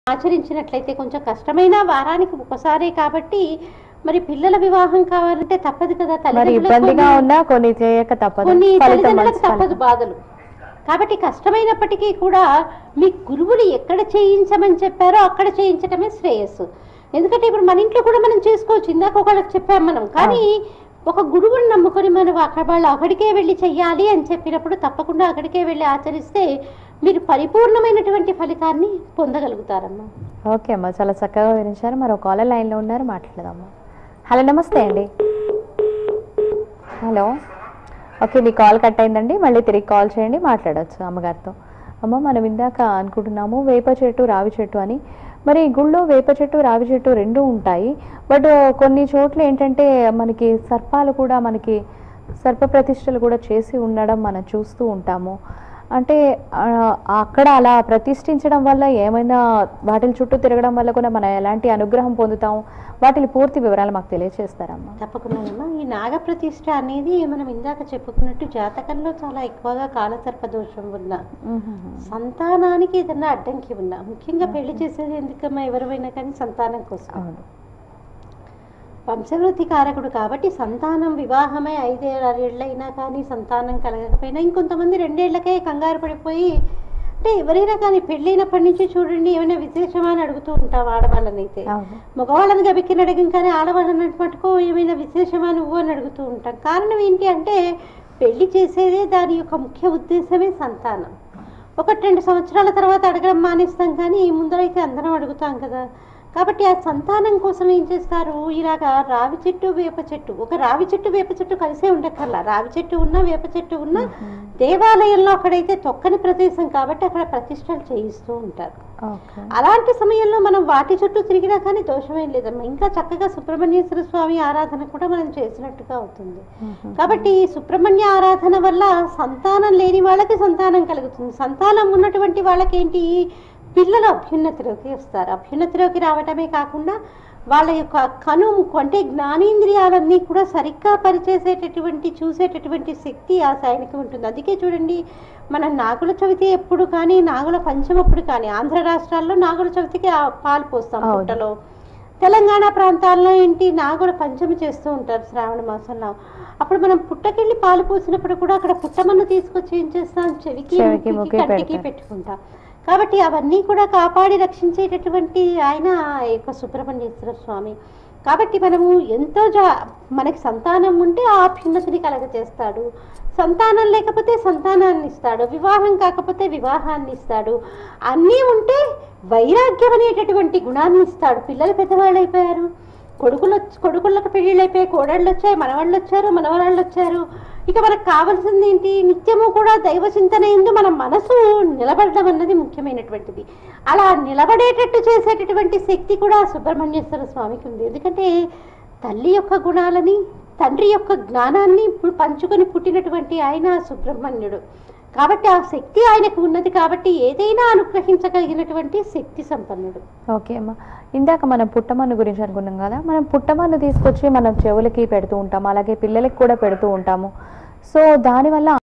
ఆచరించినట్లయితే కొంచెం కష్టమైన వారానికి ఒకసారే కాబట్టి మరి పిల్లల వివాహం కావాలంటే తప్పదు కదా మరి తల్లిదండ్రులకు ఇబ్బందిగా కొన్ని- ఉన్నా కొన్ని చేయక తప్పదు కొన్ని ఫలితం తల్లిదండ్రులకు మంచి తప్పదు ఫలితం. బాధలు కాబట్టి కష్టమైనప్పటికీ కూడా మీ గురువులు ఎక్కడ చేయించమని చెప్పారో అక్కడ చేయించడమే శ్రేయస్సు ఎందుకంటే ఇప్పుడు మన ఇంట్లో కూడా మనం చేసుకోవచ్చు ఇందాక ఒకళ్ళకి చెప్పాం మనం కానీ ఒక గురువుని నమ్ముకొని మనం అక్కడ వాళ్ళు అక్కడికే వెళ్ళి చెయ్యాలి అని చెప్పినప్పుడు తప్పకుండా అక్కడికే వెళ్ళి ఆచరిస్తే మీరు పరిపూర్ణమైనటువంటి ఫలితాన్ని పొందగలుగుతారమ్మా ఓకే అమ్మా చాలా చక్కగా వివరించారు మరో కాలర్ లైన్లో ఉన్నారు మాట్లాడదామా హలో నమస్తే అండి హలో ఓకే మీ కాల్ కట్ అయిందండి మళ్ళీ తిరిగి కాల్ చేయండి మాట్లాడవచ్చు అమ్మగారితో అమ్మ మనం ఇందాక అనుకుంటున్నాము వేప చెట్టు రావి చెట్టు అని మరి గుళ్ళో వేప చెట్టు రావి చెట్టు రెండు ఉంటాయి బట్ కొన్ని చోట్ల ఏంటంటే మనకి సర్పాలు కూడా మనకి సర్ప ప్రతిష్టలు కూడా చేసి ఉండడం మనం చూస్తూ ఉంటాము అంటే ఆ, అక్కడ అలా ప్రతిష్ఠించడం వల్ల ఏమైనా వాటిని చుట్టూ తిరగడం వల్ల కూడా మనం ఎలాంటి అనుగ్రహం పొందుతాం వాటి పూర్తి వివరాలు మాకు తెలియజేస్తారమ్మా తప్పకుండానమ్మా ఈ నాగప్రతిష్ఠ అనేది మనం ఇందాక చెప్పుకున్నట్టు జాతకంలో చాలా ఎక్కువగా కాలసర్ప దోషం ఉన్న సంతానానికి ఏదన్నా అడ్డంకి ఉన్నా ముఖ్యంగా పెళ్లి చేసేది ఎందుకమ్మా ఎవరైనా కానీ సంతానం కోసం అవును వంశవృద్ధి కారకుడు కాబట్టి సంతానం వివాహమై ఐదేళ్ళైనా కానీ సంతానం కలగకపోయినా ఇంకొంతమంది రెండేళ్లకే కంగారు పడిపోయి అంటే ఎవరైనా కానీ పెళ్ళైనప్పటి నుంచి చూడండి ఏమైనా విశేషమా అని అడుగుతూ ఉంటాం ఆడవాళ్ళనైతే అవును మగవాళ్ళని గబిక్కిన అడిగిన కానీ ఆడవాళ్ళని మటుకు ఏమైనా విశేషమా నువ్వు అని అడుగుతూ ఉంటాం కారణం ఏంటి అంటే పెళ్లి చేసేదే దాని యొక్క ముఖ్య ఉద్దేశమే సంతానం ఒకటి రెండు సంవత్సరాల తర్వాత అడగడం మానేస్తాం కానీ ముందరైతే అందరం అడుగుతాం కదా కాబట్టి ఆ సంతానం కోసం ఏం చేస్తారు ఇలాగా రావి చెట్టు వేప చెట్టు ఒక రావి చెట్టు వేప చెట్టు కలిసే ఉండక్కర్లా రావి చెట్టు ఉన్నా వేప చెట్టు ఉన్నా దేవాలయంలో అక్కడైతే తొక్కని ప్రదేశం కాబట్టి అక్కడ ప్రతిష్టలు చేయిస్తూ ఉంటారు ఓకే అలాంటి సమయంలో మనం వాటి చుట్టూ తిరిగినా కానీ దోషమేం లేదమ్మా ఇంకా చక్కగా సుబ్రహ్మణ్యేశ్వర స్వామి ఆరాధన కూడా మనం చేసినట్టుగా అవుతుంది కాబట్టి ఈ సుబ్రహ్మణ్య ఆరాధన వల్ల సంతానం లేని వాళ్ళకి సంతానం కలుగుతుంది సంతానం ఉన్నటువంటి వాళ్ళకి ఏంటి పిల్లలు అభ్యున్నతిలోకి వస్తారు అభ్యున్నతిలోకి రావటమే కాకుండా వాళ్ళ యొక్క కను అంటే జ్ఞానేంద్రియాలన్నీ కూడా సరిగ్గా పనిచేసేటటువంటి చూసేటటువంటి శక్తి ఆ సాయనికి ఉంటుంది అందుకే చూడండి మన నాగుల చవితి ఎప్పుడు కానీ నాగుల పంచమప్పుడు కానీ ఆంధ్ర రాష్ట్రాల్లో నాగుల చవితికి ఆ పాలు పోస్తాం అవును. పుట్టలో తెలంగాణ ప్రాంతాల్లో ఏంటి నాగుల పంచమి చేస్తూ ఉంటారు శ్రావణ మాసంలో అప్పుడు మనం పుట్టకెళ్ళి పాలు పోసినప్పుడు కూడా అక్కడ పుట్టమన్ను తీసుకొచ్చి ఏం చేస్తాం చెవికి చెవికి, ముక్కుకి, ముక్కి కంటికి పెడతాం. పెట్టుకుంటాం కాబట్టి అవన్నీ కూడా కాపాడి రక్షించేటటువంటి ఆయన ఆ యొక్క సుబ్రహ్మణ్యేశ్వర స్వామి కాబట్టి మనము ఎంతో జా మనకి సంతానం ఉంటే ఆ అభ్యున్నతిని కలగజేస్తాడు సంతానం లేకపోతే సంతానాన్ని ఇస్తాడు వివాహం కాకపోతే వివాహాన్ని ఇస్తాడు అన్నీ ఉంటే వైరాగ్యం అనేటటువంటి గుణాన్ని ఇస్తాడు పిల్లలు పెద్దవాళ్ళు అయిపోయారు కొడుకులు వచ్చి- కొడుకులకు పెళ్ళిళ్ళు అయిపోయి కోడళ్ళు వచ్చాయి మనవాళ్ళు వచ్చారు మనవరాళ్ళు వచ్చారు ఇక మనకు కావాల్సింది ఏంటి నిత్యము కూడా దైవ చింతన ఎందు మన మనసు నిలబడడం అన్నది ముఖ్యమైనటువంటిది అలా నిలబడేటట్టు చేసేటటువంటి శక్తి కూడా సుబ్రహ్మణ్యేశ్వర స్వామికి ఉంది ఎందుకంటే తల్లి యొక్క గుణాలని తండ్రి యొక్క జ్ఞానాన్ని పు- పంచుకొని పుట్టినటువంటి ఆయన సుబ్రహ్మణ్యుడు కాబట్టి ఆ శక్తి ఆయనకు ఉన్నది కాబట్టి ఏదైనా అనుగ్రహించగలిగినటువంటి శక్తి సంపన్నుడు ఓకే అమ్మా ఇందాక మనం పుట్టమన్ను గురించి అనుకున్నాం కదా మనం పుట్టమన్ను తీసుకొచ్చి మనం చెవులకి పెడుతూ ఉంటాము అలాగే పిల్లలకి కూడా పెడుతూ ఉంటాము సో దానివల్ల